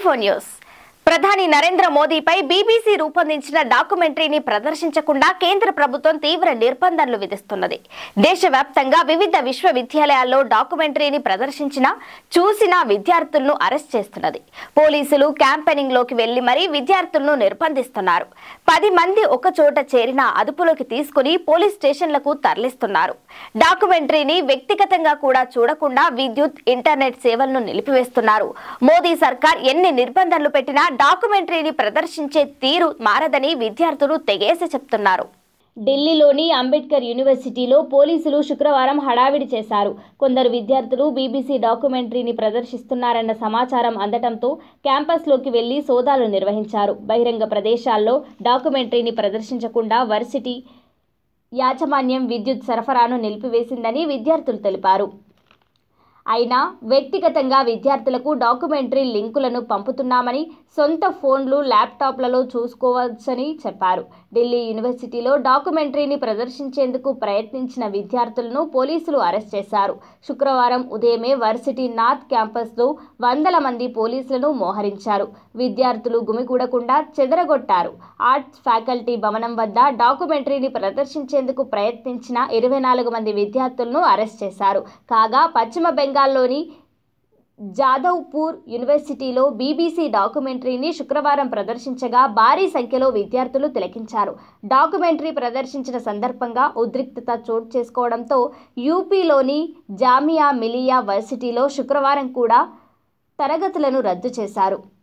four news ప్రధాని నరేంద్ర మోదీపై BBC రూపొందించిన డాక్యుమెంటరీని ప్రదర్శించకుండా కేంద్ర ప్రభుత్వం తీవ్ర నిర్బంధాలు విధిస్తున్నది దేశవ్యాప్తంగా వివిధ విశ్వవిద్యాలయాల్లో డాక్యుమెంటరీని ప్రదర్శించిన చూసిన విద్యార్థులను అరెస్ట్ చేస్తున్నది పోలీసులు క్యాంపెయినింగ్ లోకి వెళ్లి మరీ విద్యార్థులను నిర్బంధిస్తున్నారు పది మంది ఒక చోట చేరిన అదుపులోకి తీసుకుని పోలీస్ స్టేషన్లకు తరలిస్తున్నారు డాక్యుమెంటరీని వ్యక్తిగతంగా కూడా చూడకుండా విద్యుత్ ఇంటర్నెట్ సేవలను నిలిపివేస్తున్నారు మోదీ సర్కార్ ఎన్ని నిర్బంధాలు పెట్టినా డాక్యుమెంటరీని ప్రదర్శించే తీరు మారదని విద్యార్థులు తెగేసి చెప్తున్నారు ఢిల్లీలోని అంబేద్కర్ యూనివర్సిటీలో పోలీసులు శుక్రవారం హడావిడి చేశారు కొందరు విద్యార్థులు బీబీసీ డాక్యుమెంటరీని ప్రదర్శిస్తున్నారన్న సమాచారం అందటంతో క్యాంపస్లోకి వెళ్లి సోదాలు నిర్వహించారు బహిరంగ ప్రదేశాల్లో డాక్యుమెంటరీని ప్రదర్శించకుండా వర్సిటీ యాజమాన్యం విద్యుత్ సరఫరాను నిలిపివేసిందని విద్యార్థులు తెలిపారు అయినా వ్యక్తిగతంగా విద్యార్థులకు డాక్యుమెంటరీ లింకులను పంపుతున్నామని సొంత ఫోన్లు ల్యాప్టాప్లలో చూసుకోవచ్చని చెప్పారు ఢిల్లీ యూనివర్సిటీలో డాక్యుమెంటరీని ప్రదర్శించేందుకు ప్రయత్నించిన విద్యార్థులను పోలీసులు అరెస్ట్ చేశారు శుక్రవారం ఉదయమే వర్సిటీ నార్త్ క్యాంపస్లో వందల మంది పోలీసులను మోహరించారు విద్యార్థులు గుమిగూడకుండా చెదరగొట్టారు ఆర్ట్స్ ఫ్యాకల్టీ భవనం వద్ద డాక్యుమెంటరీని ప్రదర్శించేందుకు ప్రయత్నించిన ఇరవై నాలుగు మంది విద్యార్థులను అరెస్ట్ చేశారు కాగా పశ్చిమ బెంగాల్లోని జాదవ్పూర్ యూనివర్సిటీలో బీబీసీ డాక్యుమెంటరీని శుక్రవారం ప్రదర్శించగా భారీ సంఖ్యలో విద్యార్థులు తిలకించారు డాక్యుమెంటరీ ప్రదర్శించిన సందర్భంగా ఉద్రిక్తత చోటు చేసుకోవడంతో యూపీలోని జామియా మిలియా వర్సిటీలో శుక్రవారం కూడా తరగతులను రద్దు చేశారు